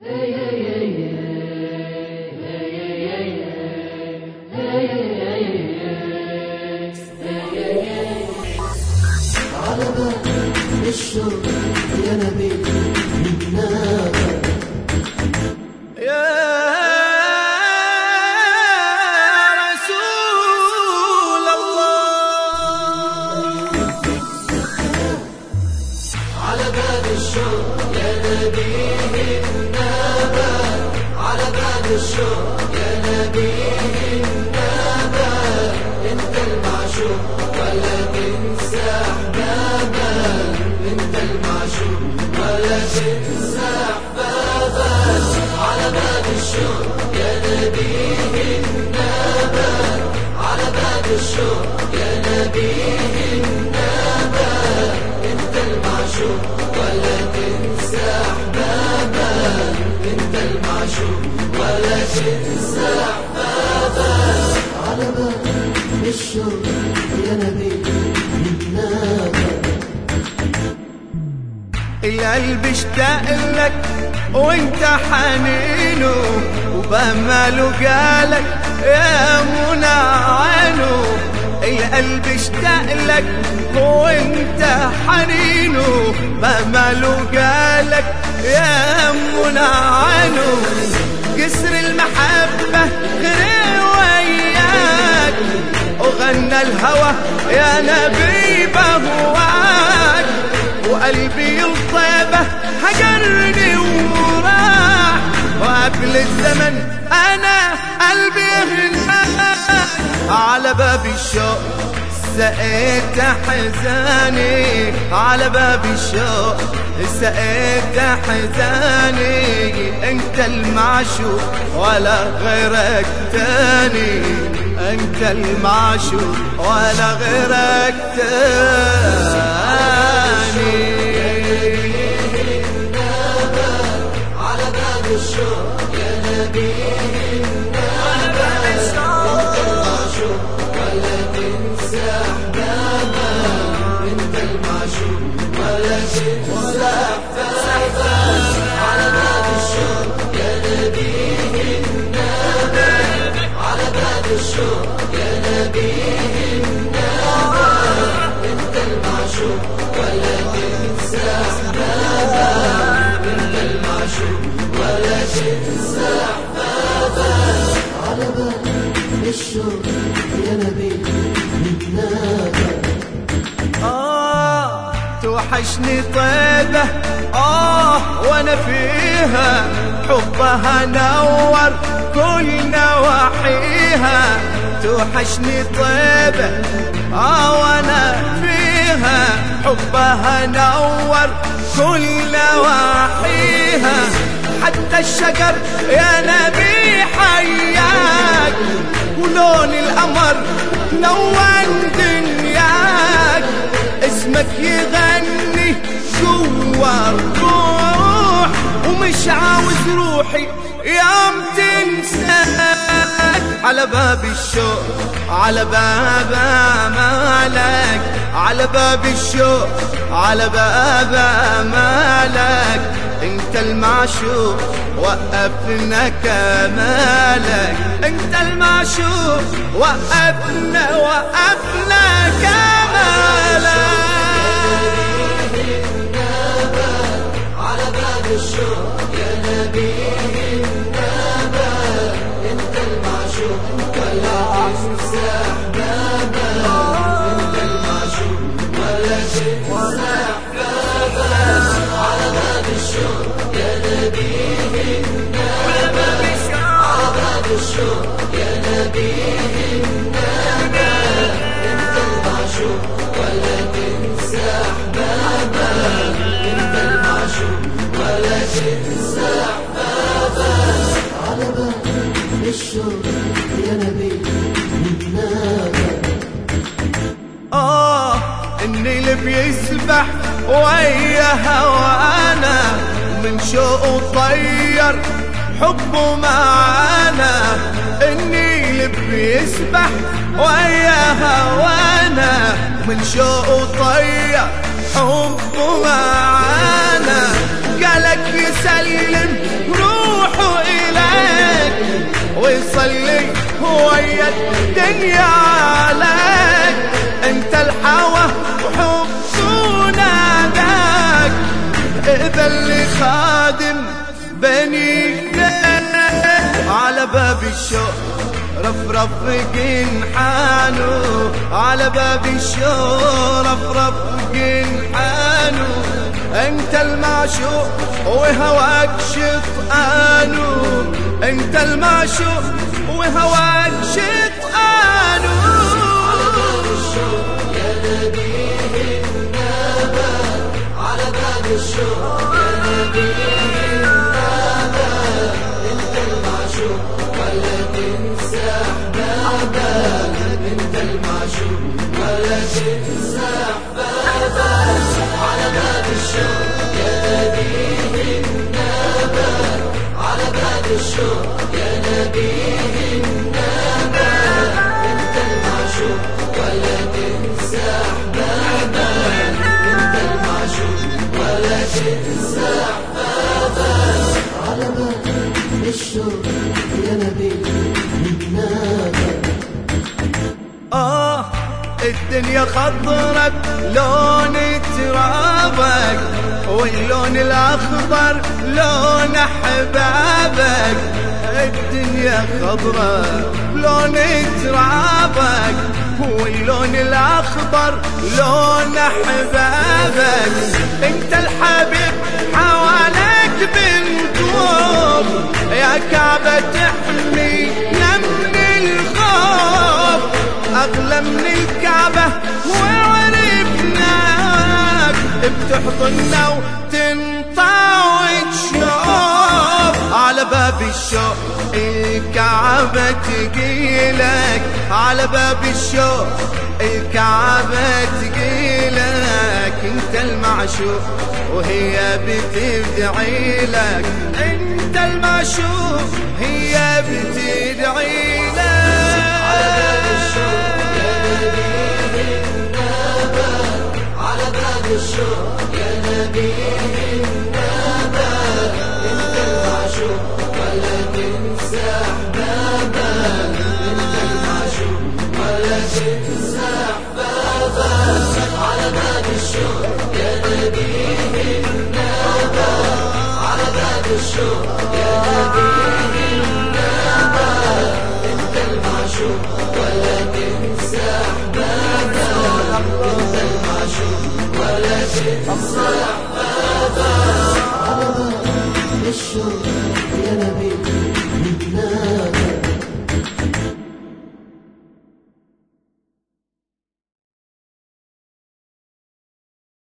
على باب الشوق يا نبي النابة يا رسول الله على باب الشوق يا نبي النابة على باب الشوق يا نبي النابة انت المعشوق ولا تنسى احبابا انت المعشوق ولا تنسى احبابا على باب الشوق يا نبي النابة على باب الشوق يا نبي النابة انت المعشوق ولا تنسى احبابا انت المعشوق ولا تنسى احبابا على باب الشوق يا نبي النابة القلب اشتاق لك وانت حنينه وبأمله قالك يا منى عينه القلب اشتاق لك وانت حنينه بأمله قالك يا منى عينه جسر المحبة غير وياك وغنى الهوى يا نبي بهواك وقلبي الطيبة هجرني وراح وقبل الزمن أنا قلبي هناك على باب الشوق سقيت حزاني على باب الشوق سقيت حزاني انت المعشوق ولا غيرك تاني انت المعشوق ولا غيرك تاني على باب الشوق يا نبي النابة انت المعشوق ولا تنسى احبابا انت المعشوق ولا تنسى احبابا على باب الشوق يا نبي النابة على باب الشوق يا نبي النابة انت المعشوق ولا تنسى احبابا انت المعشوق ولا تنسى احبابا على باب الشوق يا نبي النابة آه توحشني طيبة آه وأنا فيها حبها نور كل نواحيها توحشني طيبة آه وأنا فيها حبها نور كل نواحيها حتى الشجر يا نبي حياك ولون القمر لون دنياك اسمك يغني جوا الروح ومش عاوز روحي يوم تنساك على باب الشوق على باب مالك على باب الشوق على باب مالك انت المعشوق وقفنا كمالك انت المعشوق وقفنا وقفنا كمالك على باب الشوق يا نبي النابة انت المعشوق ولا تنسى احبابا انت المعشوق ولا تنسى احبابا على باب الشوق يا نبي النابة على باب الشوق يا نبي النابة انت المعشوق ولا تنسى احبابا انت المعشوق ولا تنسى احبابا على باب الشوق يا نبي النابة آه النيل بيسبح ويا هوانا من شوق طير حبه معانا النيل بيسبح ويا هوانا من شوق طير حبه معانا قالك يسلم روح عيالك انت الحوا وحب وناداك اذا اللي خادم بني على باب الشوق رفرف جنحانو على باب الشوق رفرف جنحانو انت المعشوق وهواك شطآنو انت المعشوق وهواك شطآنو يا نبي النبى على باب الشوق يا نبي النبى انت المعشوق ولا تنسى احبابك انت المعشوق ولا تنسى احبابك على باب الشوق يا نبي النبى على باب الشوق يا نبي النبى انت المعشوق ولا تنسى احبابك انت المعشوق ولا تنسى احبابك على باب الشوق يا نبي النبى آه الدنيا خضرت لون ترابك واللون الأخضر لون أحبابك الدنيا خضرة لون ترابك واللون الأخضر لون أحبابك انت الحبيب حواليك بنطوف يا كعبة تحمينا من الخوف أغلى من الكعبة وعرفناك بتحضننا وتنطع وتشوف على باب الشوق الكعبة تجيلك على باب الشوق الكعبة تجيلك انت المعشوق وهي بتدعي لك انت المعشوق هي بتدعي لك على باب الشوق يا نبي النبى انت المعشوق ولا تنسى احبابك انت المعشوق ولا تنسى احبابك على باب الشوق يا نبي النبى على باب الشوق يا نبي النبى انت المعشوق ولا تنسى احبابك انت المعشوق ولا تنسى احبابك على باب الشوق يا نبي